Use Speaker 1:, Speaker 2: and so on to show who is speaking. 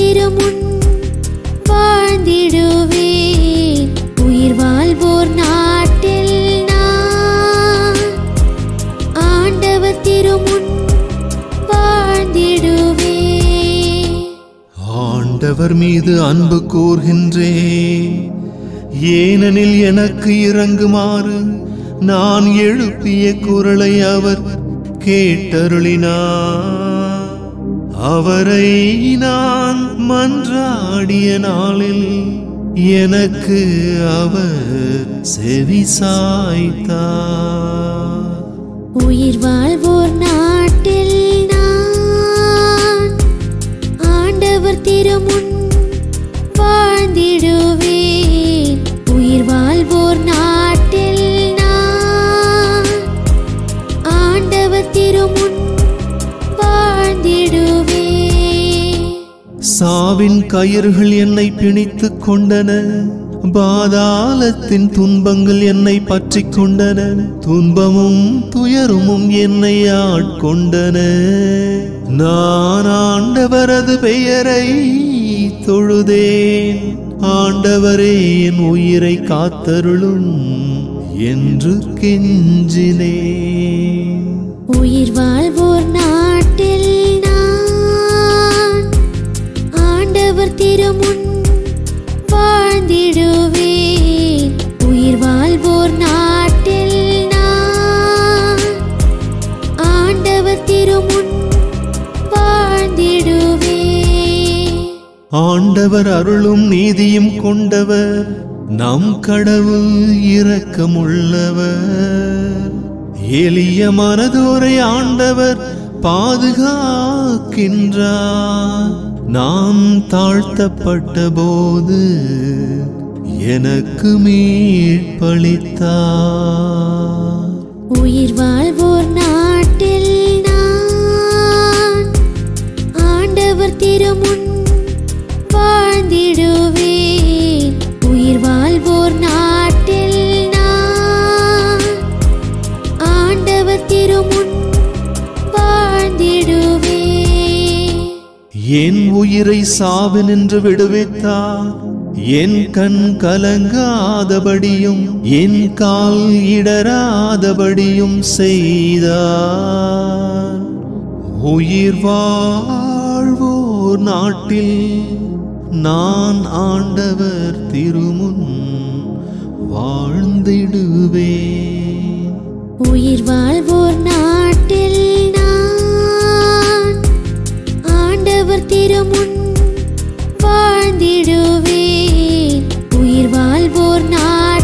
Speaker 1: திருமுன் வாழ்ந்திடுவேன் உயிர் வாழ்வோர் நாட்டில் நான் ஆண்டவர் திருமுன் வாழ்ந்திடுவேன்
Speaker 2: ஆண்டவர் மீது அன்பு கூர்கின்றேன் ஏனெனில் எனக்கு இறங்குமாறு நான் எழுப்பிய குரலை அவர் கேட்டருளினார் அவரை நான் மன்றாடிய நாளில் எனக்கு அவர் செவி சாய்த்தார்
Speaker 1: உயிர் வாழ்வோர் நாட்டில் நான் ஆண்டவர் திருமுன் வாழ்ந்திடுவேன் உயிர் வாழ்வோர் நாட்டில் நான் ஆண்டவர் திருமுன் வாழ்ந்திடுவேன்
Speaker 2: சாவின் கயிறுகள் என்னை பிணித்துக் கொண்டன பாதாளத்தின் துன்பங்கள் என்னை பற்றிக் கொண்டன துன்பமும் துயரமும் என்னை ஆட்கொண்டன நான் ஆண்டவரது பெயரை தொழுதேன் ஆண்டவரே என் உயிரை காத்தருளும் என்று கெஞ்சினேன்
Speaker 1: உயிர் வாழ்வோர் நாட்டில் நான் ஆண்டவர் திருமுன் வாழ்ந்திடுவேன் உயிர் வாழ்வோர் நாட்டில் நான் ஆண்டவர் திருமுன் வாழ்ந்திடுவேன்
Speaker 2: ஆண்டவர் அருளும் நீதியும் கொண்டவர் நம் கடவுள் இரக்கமுள்ளவர் எளிய மனதோரை ஆண்டவர் பாதுகாக்கின்றார் நாம் தாழ்த்தப்பட்ட போது எனக்கு மீட்பளித்தார்
Speaker 1: உயிர் வாழ்வோர் நாட்டில் நான் ஆண்டவர் திருமுன் வாழ்ந்திடுவேன் உயிர் வாழ்வோர் நாட்டில் நான் ஆண்டவர் திருமுன் வாழ்ந்திடுவேன்
Speaker 2: என் உயிரை சாவு நின்று விடுவித்தார் என் கண் கலங்காதபடியும் என் கால் இடராதபடியும் செய்தார் உயிர் வாழ்வோர் நாட்டில் நான் ஆண்டவர் திருமுன் வாழ்ந்திடுவேன்
Speaker 1: உயிர் வாழ்வோர் நாட்டில் நான் ஆண்டவர் திருமுன் வாழ்ந்திடுவேன் உயிர் வாழ்வோர் நாட்டில்